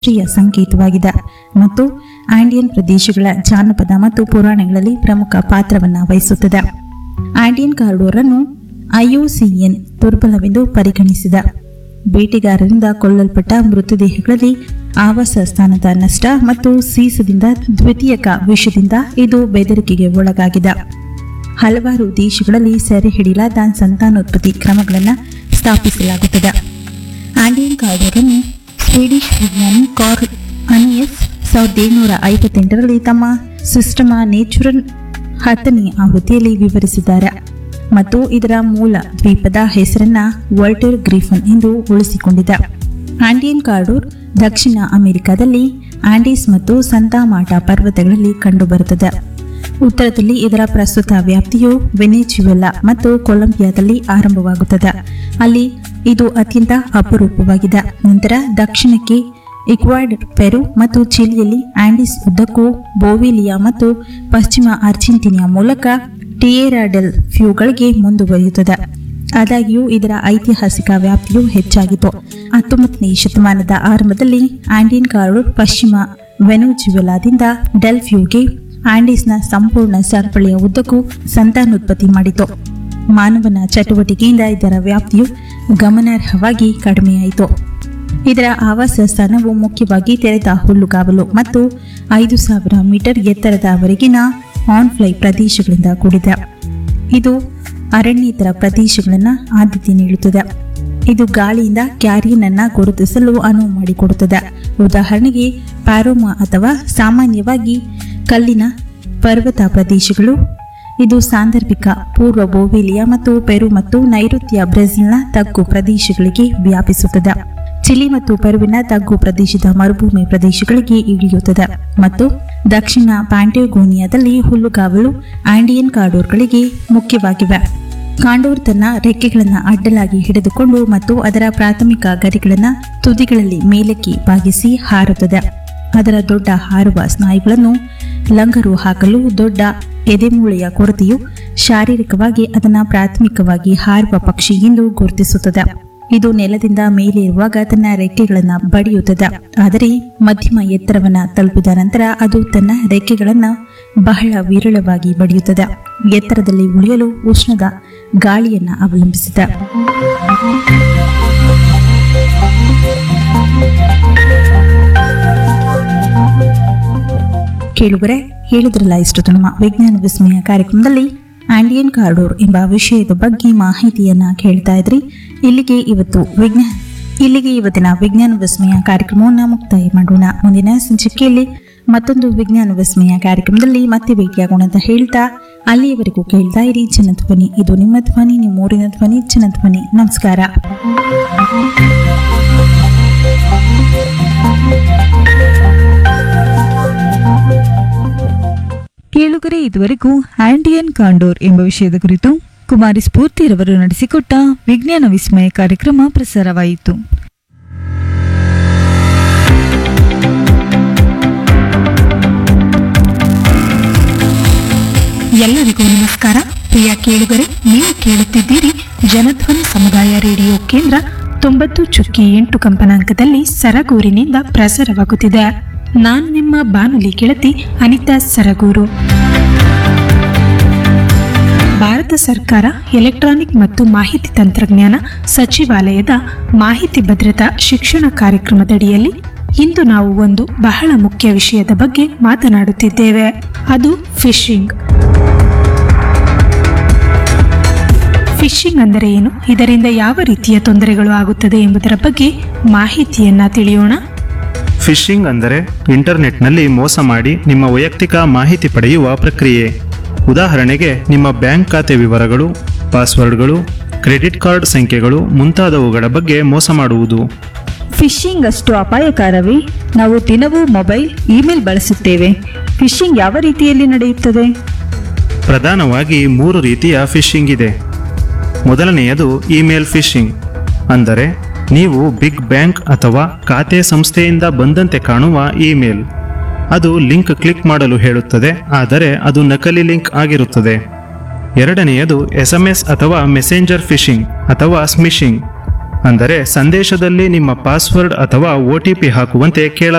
ರಾಷ್ಟ್ರೀಯ ಸಂಕೇತವಾಗಿದೆ ಮತ್ತು ಆಂಡಿಯನ್ ಪ್ರದೇಶಗಳ ಜಾನಪದ ಮತ್ತು ಪುರಾಣಗಳಲ್ಲಿ ಪ್ರಮುಖ ಪಾತ್ರವನ್ನು ವಹಿಸುತ್ತದೆ ಆಂಡಿಯನ್ ಕಾರಿಡೋರ್ ಅನ್ನು ಐಯುಸಿಎನ್ ದುರ್ಬಲವೆಂದು ಪರಿಗಣಿಸಿದ ಬೇಟೆಗಾರರಿಂದ ಕೊಲ್ಲಲ್ಪಟ್ಟ ಮೃತದೇಹಗಳಲ್ಲಿ ಆವಾಸ ಸ್ಥಾನದ ನಷ್ಟ ಮತ್ತು ಸೀಸದಿಂದ ದ್ವಿತೀಯಕ ವಿಷದಿಂದ ಇದು ಬೆದರಿಕೆಗೆ ಒಳಗಾಗಿದೆ ಹಲವಾರು ದೇಶಗಳಲ್ಲಿ ಸೆರೆ ಹಿಡಿಯಲಾದ ಸಂತಾನೋತ್ಪತ್ತಿ ಕ್ರಮಗಳನ್ನು ಸ್ಥಾಪಿಸಲಾಗುತ್ತದೆ ಆಂಡಿಯನ್ ಕಾರಿಡೋರ್ ಅನ್ನು ಸ್ವೀಡಿಷ್ ವಿಜ್ಞಾನಿ ಕಾರ್ಲ್ ಅನಿಯಸ್ ಸಾವಿರದ ಏಳ್ನೂರ ಐವತ್ತೆಂಟರಲ್ಲಿ ತಮ್ಮ ಸಿಸ್ಟಮ ನೇಚುರಲ್ ಹತ್ತನೇ ಆವೃತ್ತಿಯಲ್ಲಿ ವಿವರಿಸಿದ್ದಾರೆ ಮತ್ತು ಇದರ ಮೂಲ ದ್ವೀಪದ ಹೆಸರನ್ನ ವಾಲ್ಟರ್ ಗ್ರೀಫನ್ ಎಂದು ಉಳಿಸಿಕೊಂಡಿದೆ ಆಂಡಿಯನ್ ಕಾರಿಡೋರ್ ದಕ್ಷಿಣ ಅಮೆರಿಕಾದಲ್ಲಿ ಆಂಡೀಸ್ ಮತ್ತು ಸಂತಾಮಾಟ ಪರ್ವತಗಳಲ್ಲಿ ಕಂಡುಬರುತ್ತದೆ ಉತ್ತರದಲ್ಲಿ ಇದರ ಪ್ರಸ್ತುತ ವ್ಯಾಪ್ತಿಯು ವೆನೆಜುವೆಲಾ ಮತ್ತು ಕೊಲಂಬಿಯಾದಲ್ಲಿ ಆರಂಭವಾಗುತ್ತದೆ ಅಲ್ಲಿ ಇದು ಅತ್ಯಂತ ಅಪರೂಪವಾಗಿದೆ ನಂತರ ದಕ್ಷಿಣಕ್ಕೆ ಇಕ್ವಾಡರ್ ಪೆರು ಮತ್ತು ಚಿಲಿಯಲ್ಲಿ ಆಂಡಿಸ್ ಉದ್ದಕ್ಕೂ ಬೋವಿಲಿಯಾ ಮತ್ತು ಪಶ್ಚಿಮ ಅರ್ಜೆಂಟೀನಾ ಮೂಲಕ ಟಿಯೇರಾ ಡೆಲ್ ಫ್ಯೂಗಳಿಗೆ ಮುಂದುವರಿಯುತ್ತದೆ ಆದಾಗ್ಯೂ ಇದರ ಐತಿಹಾಸಿಕ ವ್ಯಾಪ್ತಿಯು ಹೆಚ್ಚಾಗಿತ್ತು ಹತ್ತೊಂಬತ್ತನೇ ಶತಮಾನದ ಆರಂಭದಲ್ಲಿ ಆಂಡಿಯನ್ ಕಾರಿಡೋರ್ ಪಶ್ಚಿಮ ವೆನುಜುವೆಲಾದಿಂದ ಡೆಲ್ಫ್ಯೂಗೆ ಆಂಡೀಸ್ನ ಸಂಪೂರ್ಣ ಸರಪಳಿಯ ಉದ್ದಕ್ಕೂ ಸಂತಾನೋತ್ಪತ್ತಿ ಮಾಡಿತು ಮಾನವನ ಚಟುವಟಿಕೆಯಿಂದ ಇದರ ವ್ಯಾಪ್ತಿಯು ಗಮನಾರ್ಹವಾಗಿ ಕಡಿಮೆಯಾಯಿತು ಇದರ ಆವಾಸ ಸ್ಥಾನವು ಮುಖ್ಯವಾಗಿ ತೆರೆದ ಹುಲ್ಲುಗಾವಲು ಮತ್ತು ಐದು ಸಾವಿರ ಮೀಟರ್ ಎತ್ತರದವರೆಗಿನ ಆನ್ಫ್ಲೈ ಪ್ರದೇಶಗಳಿಂದ ಕೂಡಿದೆ ಇದು ಅರಣ್ಯೇತರ ಪ್ರದೇಶಗಳನ್ನು ಆದ್ಯತೆ ನೀಡುತ್ತದೆ ಇದು ಗಾಳಿಯಿಂದ ಕ್ಯಾರಿಯನ್ ಅನ್ನ ಗುರುತಿಸಲು ಅನುವು ಮಾಡಿಕೊಡುತ್ತದೆ ಉದಾಹರಣೆಗೆ ಪ್ಯಾರೋಮಾ ಅಥವಾ ಸಾಮಾನ್ಯವಾಗಿ ಕಲ್ಲಿನ ಪರ್ವತ ಪ್ರದೇಶಗಳು ಇದು ಸಾಂದರ್ಭಿಕ ಪೂರ್ವ ಬೋವೇಲಿಯಾ ಮತ್ತು ಪೆರು ಮತ್ತು ನೈಋತ್ಯ ಬ್ರೆಜಿಲ್ನ ತಗ್ಗು ಪ್ರದೇಶಗಳಿಗೆ ವ್ಯಾಪಿಸುತ್ತದೆ ಚಿಲಿ ಮತ್ತು ಪೆರುವಿನ ತಗ್ಗು ಪ್ರದೇಶದ ಮರುಭೂಮಿ ಪ್ರದೇಶಗಳಿಗೆ ಇಳಿಯುತ್ತದೆ ಮತ್ತು ದಕ್ಷಿಣ ಪ್ಯಾಂಟೆಗೋನಿಯಾದಲ್ಲಿ ಹುಲ್ಲುಗಾವಲು ಆಂಡಿಯನ್ ಕಾಡೋರ್ಗಳಿಗೆ ಮುಖ್ಯವಾಗಿವೆ ಕಾಂಡೋರ್ ತನ್ನ ರೆಕ್ಕೆಗಳನ್ನು ಅಡ್ಡಲಾಗಿ ಹಿಡಿದುಕೊಂಡು ಮತ್ತು ಅದರ ಪ್ರಾಥಮಿಕ ಗರಿಗಳನ್ನು ತುದಿಗಳಲ್ಲಿ ಮೇಲಕ್ಕೆ ಬಾಗಿಸಿ ಹಾರುತ್ತದೆ ಅದರ ದೊಡ್ಡ ಹಾರುವ ಸ್ನಾಯುಗಳನ್ನು ಲಂಗರು ಹಾಕಲು ದೊಡ್ಡ ಎದೆಮೂಳೆಯ ಕೊರತೆಯು ಶಾರೀರಿಕವಾಗಿ ಅದನ್ನು ಪ್ರಾಥಮಿಕವಾಗಿ ಹಾರುವ ಪಕ್ಷಿ ಎಂದು ಗುರುತಿಸುತ್ತದೆ ಇದು ನೆಲದಿಂದ ಮೇಲೆ ಇರುವಾಗ ತನ್ನ ರೆಕ್ಕೆಗಳನ್ನು ಬಡಿಯುತ್ತದೆ ಆದರೆ ಮಧ್ಯಮ ಎತ್ತರವನ್ನ ತಲುಪಿದ ನಂತರ ಅದು ತನ್ನ ರೆಕ್ಕೆಗಳನ್ನು ಬಹಳ ವಿರಳವಾಗಿ ಬಡಿಯುತ್ತದೆ ಎತ್ತರದಲ್ಲಿ ಉಳಿಯಲು ಉಷ್ಣದ ಗಾಳಿಯನ್ನ ಅವಲಂಬಿಸಿದೆ ಕೇಳುಗರೆ ಹೇಳಿದ್ರಲ್ಲ ಇಷ್ಟು ನಮ್ಮ ವಿಜ್ಞಾನ ವಿಸ್ಮಯ ಕಾರ್ಯಕ್ರಮದಲ್ಲಿ ಆಂಡಿಯನ್ ಕಾರ್ಡೋರ್ ಎಂಬ ವಿಷಯದ ಬಗ್ಗೆ ಮಾಹಿತಿಯನ್ನ ಕೇಳ್ತಾ ಇದ್ರಿ ಇಲ್ಲಿಗೆ ಇವತ್ತು ವಿಜ್ಞಾನ ಇಲ್ಲಿಗೆ ಇವತ್ತಿನ ವಿಜ್ಞಾನ ವಿಸ್ಮಯ ಕಾರ್ಯಕ್ರಮವನ್ನು ಮುಕ್ತಾಯ ಮಾಡೋಣ ಮುಂದಿನ ಸಂಚಿಕೆಯಲ್ಲಿ ಮತ್ತೊಂದು ವಿಜ್ಞಾನ ವಿಸ್ಮಯ ಕಾರ್ಯಕ್ರಮದಲ್ಲಿ ಮತ್ತೆ ಭೇಟಿಯಾಗೋಣ ಅಂತ ಹೇಳ್ತಾ ಅಲ್ಲಿಯವರೆಗೂ ಕೇಳ್ತಾ ಇರಿ ಜನಧ್ವನಿ ಇದು ನಿಮ್ಮ ಧ್ವನಿ ನಿಮ್ಮ ಊರಿನ ಧ್ವನಿ ಜನಧ್ವನಿ ನಮಸ್ಕಾರ ಕೇಳುಗರೆ ಇದುವರೆಗೂ ಆಂಡಿಯನ್ ಕಾಂಡೋರ್ ಎಂಬ ವಿಷಯದ ಕುರಿತು ಕುಮಾರಿ ಸ್ಫೂರ್ತಿರವರು ನಡೆಸಿಕೊಟ್ಟ ವಿಜ್ಞಾನ ವಿಸ್ಮಯ ಕಾರ್ಯಕ್ರಮ ಪ್ರಸಾರವಾಯಿತು ಎಲ್ಲರಿಗೂ ನಮಸ್ಕಾರ ಪ್ರಿಯ ಕೇಳುಗರೆ ನೀವು ಕೇಳುತ್ತಿದ್ದೀರಿ ಜನಧ್ವನಿ ಸಮುದಾಯ ರೇಡಿಯೋ ಕೇಂದ್ರ ತೊಂಬತ್ತು ಚುಕ್ಕಿ ಎಂಟು ಕಂಪನಾಂಕದಲ್ಲಿ ಸರಗೂರಿನಿಂದ ಪ್ರಸಾರವಾಗುತ್ತಿದೆ ನಾನು ನಿಮ್ಮ ಬಾನುಲಿ ಗೆಳತಿ ಅನಿತಾ ಸರಗೂರು ಭಾರತ ಸರ್ಕಾರ ಎಲೆಕ್ಟ್ರಾನಿಕ್ ಮತ್ತು ಮಾಹಿತಿ ತಂತ್ರಜ್ಞಾನ ಸಚಿವಾಲಯದ ಮಾಹಿತಿ ಭದ್ರತಾ ಶಿಕ್ಷಣ ಕಾರ್ಯಕ್ರಮದಡಿಯಲ್ಲಿ ಇಂದು ನಾವು ಒಂದು ಬಹಳ ಮುಖ್ಯ ವಿಷಯದ ಬಗ್ಗೆ ಮಾತನಾಡುತ್ತಿದ್ದೇವೆ ಅದು ಫಿಶಿಂಗ್ ಫಿಶಿಂಗ್ ಅಂದರೆ ಏನು ಇದರಿಂದ ಯಾವ ರೀತಿಯ ತೊಂದರೆಗಳು ಆಗುತ್ತದೆ ಎಂಬುದರ ಬಗ್ಗೆ ಮಾಹಿತಿಯನ್ನ ತಿಳಿಯೋಣ ಫಿಶಿಂಗ್ ಅಂದರೆ ಇಂಟರ್ನೆಟ್ನಲ್ಲಿ ಮೋಸ ಮಾಡಿ ನಿಮ್ಮ ವೈಯಕ್ತಿಕ ಮಾಹಿತಿ ಪಡೆಯುವ ಪ್ರಕ್ರಿಯೆ ಉದಾಹರಣೆಗೆ ನಿಮ್ಮ ಬ್ಯಾಂಕ್ ಖಾತೆ ವಿವರಗಳು ಪಾಸ್ವರ್ಡ್ಗಳು ಕ್ರೆಡಿಟ್ ಕಾರ್ಡ್ ಸಂಖ್ಯೆಗಳು ಮುಂತಾದವುಗಳ ಬಗ್ಗೆ ಮೋಸ ಮಾಡುವುದು ಫಿಶಿಂಗ್ ಅಷ್ಟು ಅಪಾಯಕಾರವೇ ನಾವು ದಿನವೂ ಮೊಬೈಲ್ ಇಮೇಲ್ ಬಳಸುತ್ತೇವೆ ಫಿಶಿಂಗ್ ಯಾವ ರೀತಿಯಲ್ಲಿ ನಡೆಯುತ್ತದೆ ಪ್ರಧಾನವಾಗಿ ಮೂರು ರೀತಿಯ ಫಿಶಿಂಗ್ ಇದೆ ಮೊದಲನೆಯದು ಇಮೇಲ್ ಫಿಶಿಂಗ್ ಅಂದರೆ ನೀವು ಬಿಗ್ ಬ್ಯಾಂಕ್ ಅಥವಾ ಖಾತೆ ಸಂಸ್ಥೆಯಿಂದ ಬಂದಂತೆ ಕಾಣುವ ಇಮೇಲ್ ಅದು ಲಿಂಕ್ ಕ್ಲಿಕ್ ಮಾಡಲು ಹೇಳುತ್ತದೆ ಆದರೆ ಅದು ನಕಲಿ ಲಿಂಕ್ ಆಗಿರುತ್ತದೆ ಎರಡನೆಯದು ಎಸ್ ಎಂ ಎಸ್ ಅಥವಾ ಮೆಸೆಂಜರ್ ಫಿಶಿಂಗ್ ಅಥವಾ ಸ್ಮಿಶಿಂಗ್ ಅಂದರೆ ಸಂದೇಶದಲ್ಲಿ ನಿಮ್ಮ ಪಾಸ್ವರ್ಡ್ ಅಥವಾ ಒ ಟಿ ಪಿ ಹಾಕುವಂತೆ ಕೇಳ